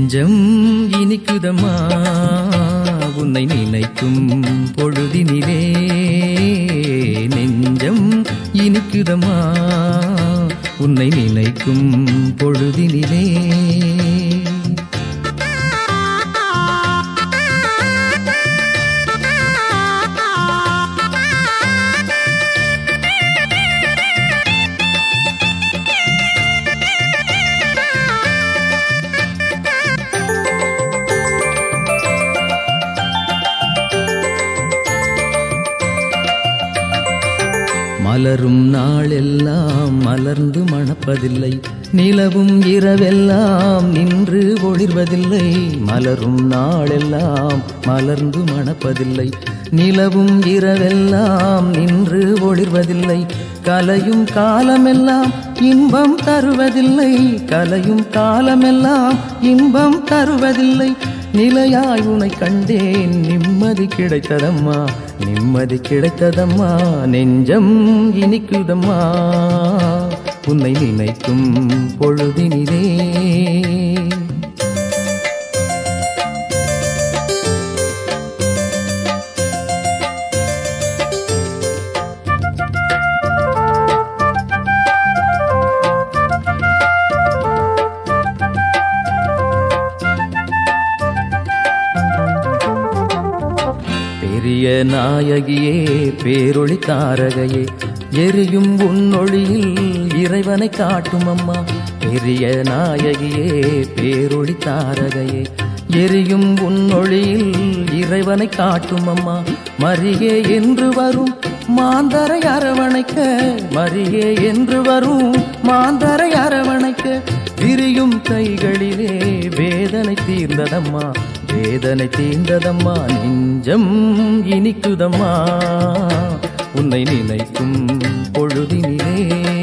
நெஞ்சம் இனிக்குதம்மா உன்னை நினைக்கும் பொழுதினிலே நெஞ்சம் இனிக்குதம்மா உன்னை நினைக்கும் பொழுதினிலே மலரும் நாளெல்லாம் மலர்ந்து மணப்பதில்லை நிலவும் இரவெல்லாம் நின்று ஒளிர்வதில்லை மலரும் நாளெல்லாம் மலர்ந்து மணப்பதில்லை நிலவும் இரவெல்லாம் நின்று ஒளிர்வதில்லை கலையும் காலமெல்லாம் இன்பம் தருவதில்லை கலையும் காலமெல்லாம் இன்பம் தருவதில்லை நிலையாய் உனை கண்டேன் நிம்மதி கிடைத்ததம்மா நிம்மதி கிடைத்ததம்மா நெஞ்சம் இனிக்குதம்மா உன்னை நினைக்கும் பொழுதினிலே பெரிய நாயகியே பேரொளி தாரகையே எரியும் உன்னொழியில் இறைவனை காட்டும் அம்மா பெரிய நாயகியே பேரொளி தாரகையே எரியும் உன்னொழியில் இறைவனை காட்டும் அம்மா மரியே என்று வரும் மாந்தரை அரவணைக்க மரியே என்று வரும் மாந்தரை அரவணைக்க விரியும் கைகளிலே வேதனை தீர்ந்ததம்மா வேதனை தீர்ந்ததம்மா நெஞ்சம் இனிக்குதம்மா உன்னை நினைக்கும் பொழுதினிலே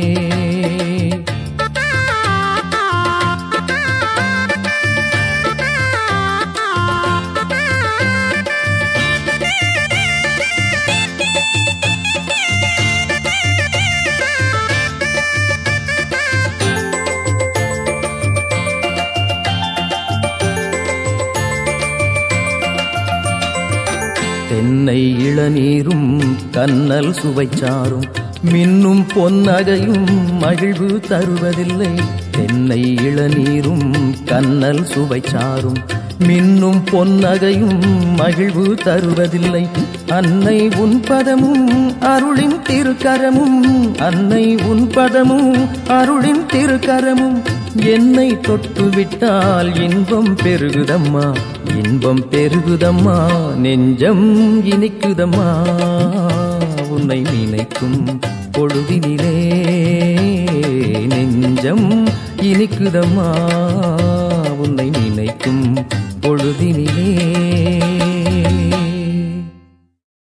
தென்னை இளநீரும் கண்ணல் சுவைச்சாரும் மின்னும் பொன்னகையும் மகிழ்வு தருவதில்லை தென்னை இளநீரும் கண்ணல் சுவைச்சாரும் மின்னும் பொன்னகையும் மகிழ்வு தருவதில்லை அன்னை உன் பதமும் அருளின் திருக்கரமும் அன்னை உன் பதமும் அருளின் திருக்கரமும் என்னை தொட்டு விட்டால் இன்பம் பெருகுதம்மா இன்பம் பெருகுதம்மா நெஞ்சம் இனிக்குதம்மா உன்னை நினைக்கும் பொழுதினிலே நெஞ்சம் இனிக்குதம்மா